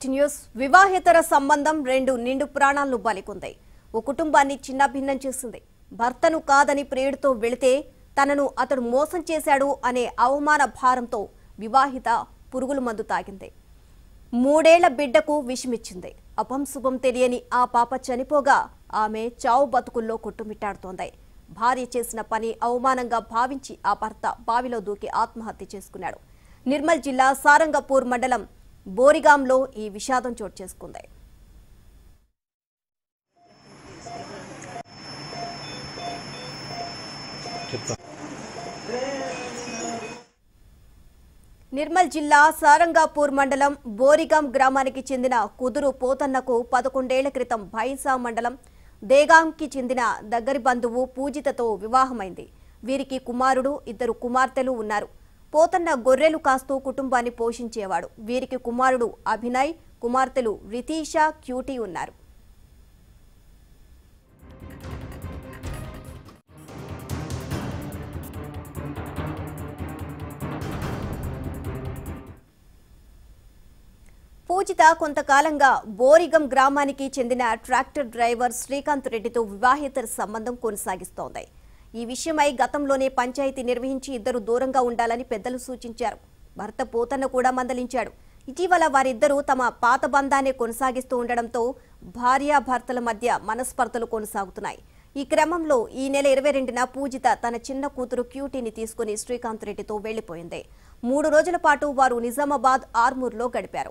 To news వివాహేతర సంబంధం రెండు నిండు ప్రాణాలను బలికొంది ఓ కుటుంబాన్ని చిన్నభిన్నం చేసింది భర్తను కాదని ప్రియుడితో వెళితే తనను అతడు మోసం చేశాడు అనే అవమాన భారంతో వివాహిత పురుగుల మందు తాగింది మూడేళ్ల బిడ్డకు విషమిచ్చింది అపంశుభం తెలియని ఆ పాప చనిపోగా ఆమె చావు బతుకుల్లో కొట్టుమిట్టాడుతోంది భార్య చేసిన పని అవమానంగా భావించి ఆ భర్త బావిలో దూకి ఆత్మహత్య చేసుకున్నాడు నిర్మల్ జిల్లా సారంగపూర్ మండలం బోరిగాంలో ఈ విషాదం చోటు చేసుకుంది నిర్మల్ జిల్లా సారంగాపూర్ మండలం బోరిగాం గ్రామానికి చెందిన కుదురు పోతన్నకు పదకొండేళ్ల క్రితం భైసా మండలం దేగాంకి చెందిన దగ్గరి బంధువు పూజితతో వివాహమైంది వీరికి కుమారుడు ఇద్దరు కుమార్తెలు ఉన్నారు పోతన్న గొర్రెలు కాస్తూ కుటుంబాన్ని పోషించేవాడు వీరికి కుమారుడు అభినయ్ కుమార్తెలు రితీష క్యూటీ ఉన్నారు పూజిత కొంతకాలంగా బోరిగం గ్రామానికి చెందిన ట్రాక్టర్ డ్రైవర్ శ్రీకాంత్ రెడ్డితో వివాహేతర సంబంధం కొనసాగిస్తోంది ఈ విషయమై గతంలోనే పంచాయతీ నిర్వహించి ఇద్దరు దూరంగా ఉండాలని పెద్దలు సూచించారు భర్త పోతన్న కూడా మందలించాడు ఇటీవల వారిద్దరూ తమ పాత బంధాన్ని కొనసాగిస్తూ ఉండడంతో భార్యాభర్తల మధ్య మనస్పర్ధలు కొనసాగుతున్నాయి ఈ క్రమంలో ఈ నెల ఇరవై రెండున పూజిత తన చిన్న కూతురు క్యూటీని తీసుకుని శ్రీకాంత్ రెడ్డితో వెళ్లిపోయింది మూడు రోజుల పాటు వారు నిజామాబాద్ ఆర్మూర్లో గడిపారు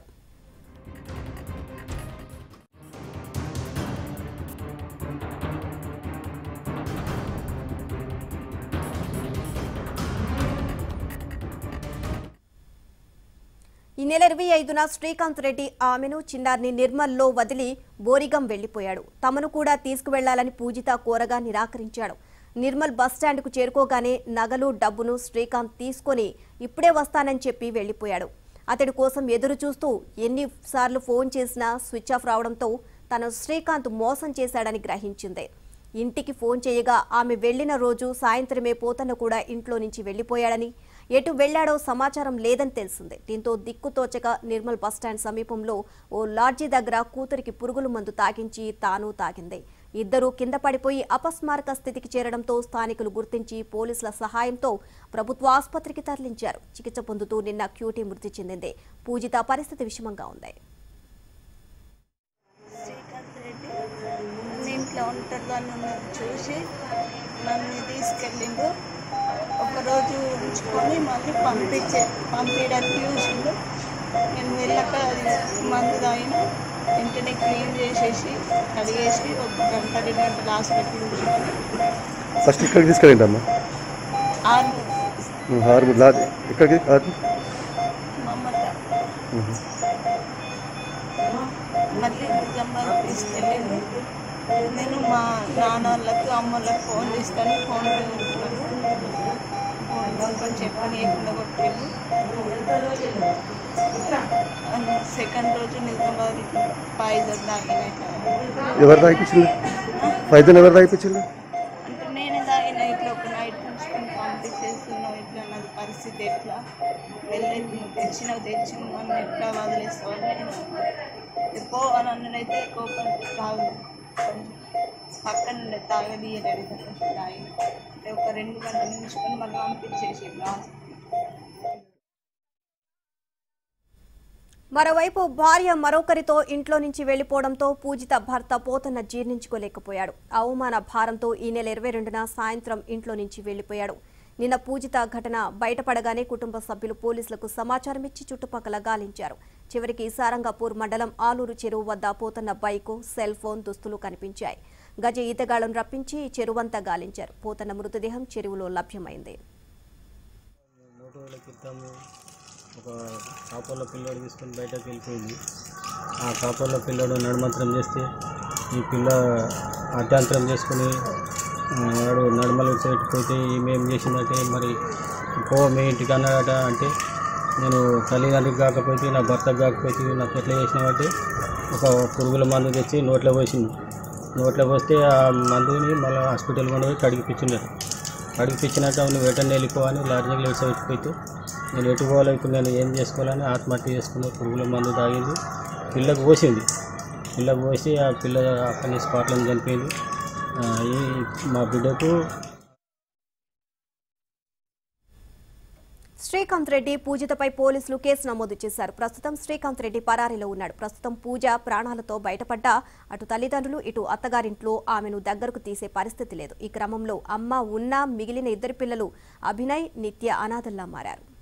ఈ నెల ఇరవై ఐదున శ్రీకాంత్ రెడ్డి ఆమెను చిన్నారిని నిర్మల్లో వదిలి బోరిగం వెళ్లిపోయాడు తమను కూడా తీసుకువెళ్లాలని పూజిత కోరగా నిరాకరించాడు నిర్మల్ బస్టాండ్కు చేరుకోగానే నగలు డబ్బును శ్రీకాంత్ తీసుకొని ఇప్పుడే వస్తానని చెప్పి వెళ్లిపోయాడు అతడి కోసం ఎదురు చూస్తూ ఎన్నిసార్లు ఫోన్ చేసినా స్విచ్ ఆఫ్ రావడంతో తను శ్రీకాంత్ మోసం చేశాడని గ్రహించింది ఇంటికి ఫోన్ చేయగా ఆమె వెళ్లిన రోజు సాయంత్రమే పోతన్న కూడా ఇంట్లో నుంచి వెళ్లిపోయాడని ఎటు వెళ్లాడో సమాచారం లేదని తెలిసింది దీంతో దిక్కుతోచక నిర్మల్ బస్టాండ్ సమీపంలో ఓ లాడ్జీ దగ్గర కూతురికి పురుగుల మందు తాగించి తాను తాగింది ఇద్దరూ కింద పడిపోయి అపస్మారక స్థితికి చేరడంతో స్థానికులు గుర్తించి పోలీసుల సహాయంతో ప్రభుత్వ ఆసుపత్రికి తరలించారు చికిత్స పొందుతూ నిన్న క్యూటీ మృతి చెందింది పూజిత పరిస్థితి విషమంగా ఉంది శ్రీకాంత్ రెడ్డి నన్ను ఇంట్లో ఒంటరిగానే ఉన్నది చూసి నన్ను తీసుకెళ్ళిండు ఒకరోజు ఉంచుకొని మళ్ళీ పంపించే పంపించడానికి చూసిండు నేను వెళ్ళక అది మందు తాగిన వెంటనే క్లీన్ చేసేసి కడిగేసి ఒక గంట రెండు గంటలు హాస్పిటల్ ఉంచుకొని ఫస్ట్ ఇక్కడికి తీసుకెళ్ళండి అమ్మా ఆరు హార్బర్ లా ఇక్కడికి హార్బర్ మమ్మత మళ్ళీ నిజామాబాద్ తీసుకెళ్ళింది నేను మా నాన్న వాళ్ళకి అమ్మ వాళ్ళకి ఫోన్ చేస్తాను ఫోన్ ఫోన్ చెప్పని ఎక్కడ కొట్టిండు సెకండ్ రోజు నిజామాబాద్ పాయిజన్ తాగిన ఇట్లా. ఎవరు తాగిపించింది ఫైజన్ ఎవరు తాగిపించింది అంటే నేనే తాగిన ఇట్లా ఒక నైట్ నుంచి పంపించేస్తున్నావు ఇట్లా నాది పరిస్థితి ఎట్లా వెళ్ళి నువ్వు తెచ్చినావు తెచ్చి నన్ను ఎట్లా వదిలేస్తావు అని నేను పో అని అన్నడైతే కోపం తాగు పక్కన ఉండే తాగదీయలేదు తాగి అంటే ఒక రెండు గంటలు ఉంచుకొని మళ్ళీ పంపించేసి మరోవైపు భార్య మరొకరితో ఇంట్లో నుంచి వెళ్లిపోవడంతో పూజిత భర్త పోతన్న జీర్ణించుకోలేకపోయాడు అవమాన భారంతో ఈ నెల ఇరవై రెండున సాయంత్రం ఇంట్లో నుంచి వెళ్లిపోయాడు నిన్న పూజిత ఘటన బయటపడగానే కుటుంబ సభ్యులు పోలీసులకు సమాచారం ఇచ్చి చుట్టుపక్కల గాలించారు చివరికి సారంగపూర్ మండలం ఆలూరు చెరువు వద్ద పోతన్న బైకు సెల్ ఫోన్ దుస్తులు కనిపించాయి గజ ఈతగాళ్లను రప్పించి చెరువంతా గాలించారు పోతన్న మృతదేహం చెరువులో లభ్యమైంది మూడు రోజుల క్రితం ఒక కాపర్ల పిల్లోడు తీసుకొని బయటకు వెళ్ళిపోయింది ఆ కాపర్ల పిల్లోడు నడుమంత్రం చేస్తే ఈ పిల్ల అడ్డాంతరం చేసుకుని ఆ, వాడు నడుమలు సైడ్కి పోతే ఈమె ఏం చేసిందంటే మరి పో మీ ఇంటికి అన్నాడట అంటే నేను తల్లిదండ్రికి కాకపోతే నా భర్తకు కాకపోతే నాకు ఎట్లా చేసినావంటే ఒక పురుగుల మందు తెచ్చి నోట్లో పోసింది నోట్లో పోస్తే ఆ మందుని మళ్ళీ హాస్పిటల్ కొండ పోయి కడిగిపించిండరు అడిగిపించినట్టు అవును వెంటనే వెళ్ళిపోవాలి లారీ లేట్స్ వచ్చిపోతే నేను ఎటు పోవాలి ఇప్పుడు నేను ఏం చేసుకోవాలని ఆత్మహత్య చేసుకున్న పురుగుల మందు తాగింది పిల్లకు పోసింది పిల్లకు పోసి ఆ పిల్ల అక్కడనే స్పాట్లో చనిపోయింది ఆ, ఈ మా బిడ్డకు శ్రీకాంత్ రెడ్డి పూజితపై పోలీసులు కేసు నమోదు చేశారు ప్రస్తుతం శ్రీకాంత్ రెడ్డి పరారీలో ఉన్నాడు ప్రస్తుతం పూజ ప్రాణాలతో బయటపడ్డా అటు తల్లిదండ్రులు ఇటు అత్తగారింట్లో ఆమెను దగ్గరకు తీసే పరిస్థితి లేదు ఈ క్రమంలో అమ్మ ఉన్నా మిగిలిన ఇద్దరు పిల్లలు అభినయ్ నిత్య అనాథల్లా మారారు